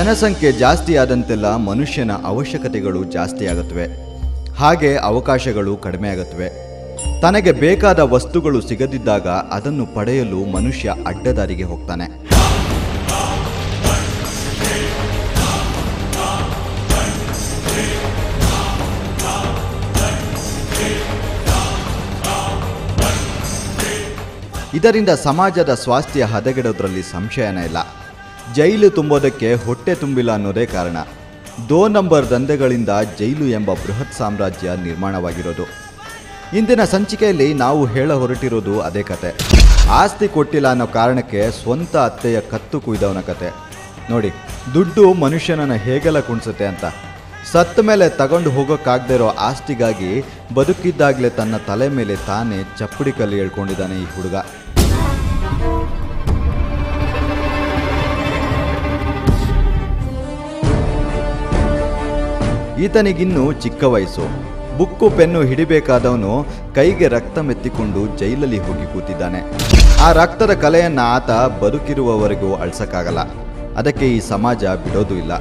ಜನಸಂಖ್ಯೆ ಜಾಸ್ತಿ ಆದಂತೆಲ್ಲ ಮನುಷ್ಯನ ಅವಶ್ಯಕತೆಗಳು ಜಾಸ್ತಿ ಆಗುತ್ತವೆ ಹಾಗೆ ಅವಕಾಶಗಳು ಕಡಿಮೆ ಆಗುತ್ತವೆ ತನಗೆ ಬೇಕಾದ ವಸ್ತುಗಳು ಸಿಗದಿದ್ದಾಗ ಅದನ್ನು ಪಡೆಯಲು ಮನುಷ್ಯ ಅಡ್ಡದಾರಿಗೆ ಹೋಗ್ತಾನೆ ಇದರಿಂದ ಸಮಾಜದ ಸ್ವಾಸ್ಥ್ಯ ಹದಗೆಡೋದ್ರಲ್ಲಿ ಸಂಶಯನೇ ಇಲ್ಲ ಜೈಲು ತುಂಬೋದಕ್ಕೆ ಹೊಟ್ಟೆ ತುಂಬಿಲ್ಲ ಅನ್ನೋದೇ ಕಾರಣ ದೋ ನಂಬರ್ ದಂಧೆಗಳಿಂದ ಜೈಲು ಎಂಬ ಬೃಹತ್ ಸಾಮ್ರಾಜ್ಯ ನಿರ್ಮಾಣವಾಗಿರೋದು ಇಂದಿನ ಸಂಚಿಕೆಯಲ್ಲಿ ನಾವು ಹೇಳ ಹೊರಟಿರೋದು ಅದೇ ಕತೆ ಆಸ್ತಿ ಕೊಟ್ಟಿಲ್ಲ ಅನ್ನೋ ಕಾರಣಕ್ಕೆ ಸ್ವಂತ ಅತ್ತೆಯ ಕತ್ತು ಕುಯ್ದವನ ಕತೆ ನೋಡಿ ದುಡ್ಡು ಮನುಷ್ಯನನ್ನು ಹೇಗೆಲ್ಲ ಕುಣಿಸುತ್ತೆ ಅಂತ ಸತ್ತ ಮೇಲೆ ತಗೊಂಡು ಹೋಗೋಕ್ಕಾಗದೇ ಇರೋ ಆಸ್ತಿಗಾಗಿ ಬದುಕಿದ್ದಾಗಲೇ ತನ್ನ ತಲೆ ಮೇಲೆ ತಾನೇ ಚಪ್ಪಡಿ ಕಲ್ಲು ಹೇಳ್ಕೊಂಡಿದ್ದಾನೆ ಈ ಹುಡುಗ ಈತನಿಗಿನ್ನೂ ಚಿಕ್ಕ ವಯಸ್ಸು ಬುಕ್ಕು ಪೆನ್ನು ಹಿಡಿಬೇಕಾದವನು ಕೈಗೆ ರಕ್ತ ಮೆತ್ತಿಕೊಂಡು ಜೈಲಲ್ಲಿ ಹೋಗಿ ಕೂತಿದ್ದಾನೆ ಆ ರಕ್ತದ ಕಲೆಯನ್ನ ಆತ ಬದುಕಿರುವವರೆಗೂ ಅಳ್ಸಕ್ಕಾಗಲ್ಲ ಅದಕ್ಕೆ ಈ ಸಮಾಜ ಬಿಡೋದು ಇಲ್ಲ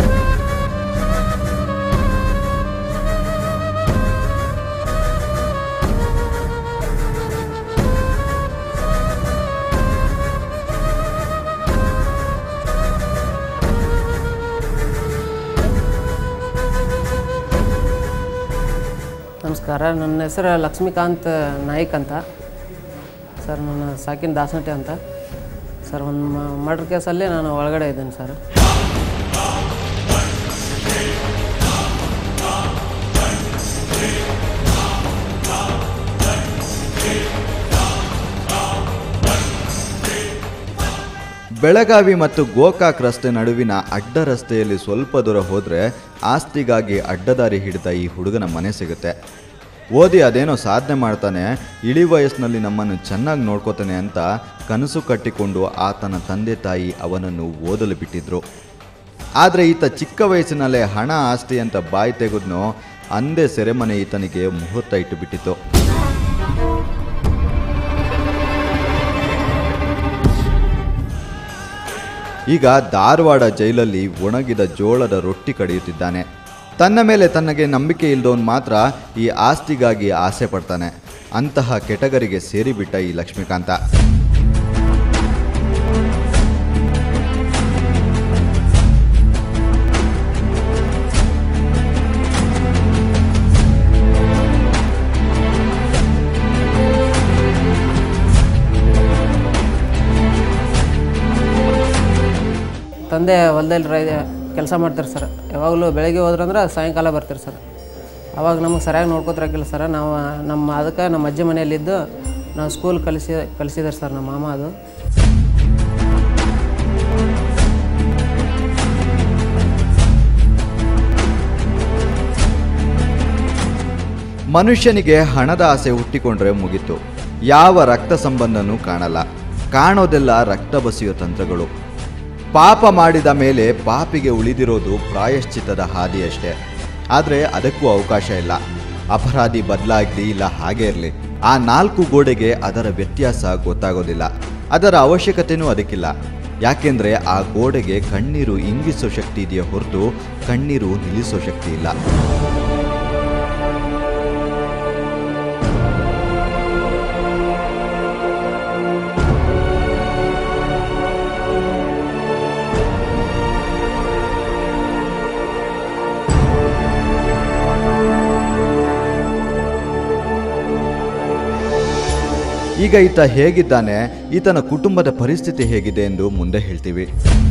ನಮಸ್ಕಾರ ನನ್ನ ಹೆಸರು ಲಕ್ಷ್ಮೀಕಾಂತ್ ನಾಯ್ಕ್ ಅಂತ ಸರ್ ನನ್ನ ಸಾಕಿನ ದಾಸನಟ್ಟಿ ಅಂತ ಸರ್ ಒಂದು ಮರ್ಡರ್ ಕೇಸಲ್ಲಿ ನಾನು ಒಳಗಡೆ ಇದ್ದೀನಿ ಸರ್ ಬೆಳಗಾವಿ ಮತ್ತು ಗೋಕಾಕ್ ರಸ್ತೆ ನಡುವಿನ ಅಡ್ಡ ರಸ್ತೆಯಲ್ಲಿ ಸ್ವಲ್ಪ ದೂರ ಹೋದರೆ ಆಸ್ತಿಗಾಗಿ ಅಡ್ಡದಾರಿ ಹಿಡಿದ ಈ ಹುಡುಗನ ಮನೆ ಸಿಗುತ್ತೆ ಓದಿ ಅದೇನೋ ಸಾಧನೆ ಮಾಡ್ತಾನೆ ಇಳಿ ವಯಸ್ಸಿನಲ್ಲಿ ನಮ್ಮನ್ನು ಚೆನ್ನಾಗಿ ನೋಡ್ಕೋತಾನೆ ಅಂತ ಕನಸು ಕಟ್ಟಿಕೊಂಡು ಆತನ ತಂದೆ ತಾಯಿ ಅವನನ್ನು ಓದಲು ಬಿಟ್ಟಿದ್ರು ಆದರೆ ಈತ ಚಿಕ್ಕ ವಯಸ್ಸಿನಲ್ಲೇ ಹಣ ಆಸ್ತಿ ಅಂತ ಬಾಯಿ ತೆಗೆದ್ನೋ ಅಂದೇ ಸೆರೆಮನೆ ಈತನಿಗೆ ಮುಹೂರ್ತ ಇಟ್ಟು ಬಿಟ್ಟಿತ್ತು ಈಗ ಧಾರವಾಡ ಜೈಲಲ್ಲಿ ಒಣಗಿದ ಜೋಳದ ರೊಟ್ಟಿ ಕಡಿಯುತ್ತಿದ್ದಾನೆ ತನ್ನ ಮೇಲೆ ತನಗೆ ನಂಬಿಕೆ ಇಲ್ದವನು ಮಾತ್ರ ಈ ಆಸ್ತಿಗಾಗಿ ಆಸೆ ಪಡ್ತಾನೆ ಅಂತಹ ಕೆಟಗರಿಗೆ ಸೇರಿಬಿಟ್ಟ ಈ ಲಕ್ಷ್ಮೀಕಾಂತ ತಂದೆ ಹೊಲದಲ್ಲಿ ರೈ ಕೆಲಸ ಮಾಡ್ತಾರೆ ಸರ್ ಯಾವಾಗಲೂ ಬೆಳಗ್ಗೆ ಹೋದ್ರಂದ್ರೆ ಸಾಯಂಕಾಲ ಬರ್ತಾರೆ ಸರ್ ಅವಾಗ ನಮಗೆ ಸರಿಯಾಗಿ ನೋಡ್ಕೋತಿರಕ್ಕಿಲ್ಲ ಸರ್ ನಾವು ನಮ್ಮ ಅದಕ್ಕೆ ನಮ್ಮ ಅಜ್ಜಿ ಮನೆಯಲ್ಲಿದ್ದು ನಾವು ಸ್ಕೂಲ್ ಕಲಿಸಿ ಕಲಿಸಿದಾರೆ ಸರ್ ನಮ್ಮ ಮಾಮ ಅದು ಮನುಷ್ಯನಿಗೆ ಹಣದ ಆಸೆ ಹುಟ್ಟಿಕೊಂಡ್ರೆ ಮುಗೀತು ಯಾವ ರಕ್ತ ಸಂಬಂಧನೂ ಕಾಣಲ್ಲ ಕಾಣೋದೆಲ್ಲ ರಕ್ತ ಬಸಿಯೋ ತಂತ್ರಗಳು ಪಾಪ ಮಾಡಿದ ಮೇಲೆ ಪಾಪಿಗೆ ಉಳಿದಿರೋದು ಪ್ರಾಯಶ್ಚಿತ್ತದ ಹಾದಿಯಷ್ಟೇ ಆದರೆ ಅದಕ್ಕೂ ಅವಕಾಶ ಇಲ್ಲ ಅಪರಾಧಿ ಬದಲಾಗಲಿ ಇಲ್ಲ ಹಾಗೆ ಇರಲಿ ಆ ನಾಲ್ಕು ಗೋಡೆಗೆ ಅದರ ವ್ಯತ್ಯಾಸ ಗೊತ್ತಾಗೋದಿಲ್ಲ ಅದರ ಅವಶ್ಯಕತೆನೂ ಅದಕ್ಕಿಲ್ಲ ಯಾಕೆಂದ್ರೆ ಆ ಗೋಡೆಗೆ ಕಣ್ಣೀರು ಇಂಗಿಸೋ ಶಕ್ತಿ ಇದೆಯೇ ಹೊರತು ಕಣ್ಣೀರು ನಿಲ್ಲಿಸೋ ಶಕ್ತಿ ಇಲ್ಲ ಈಗ ಈತ ಹೇಗಿದ್ದಾನೆ ಈತನ ಕುಟುಂಬದ ಪರಿಸ್ಥಿತಿ ಹೇಗಿದೆ ಎಂದು ಮುಂದೆ ಹೇಳ್ತೀವಿ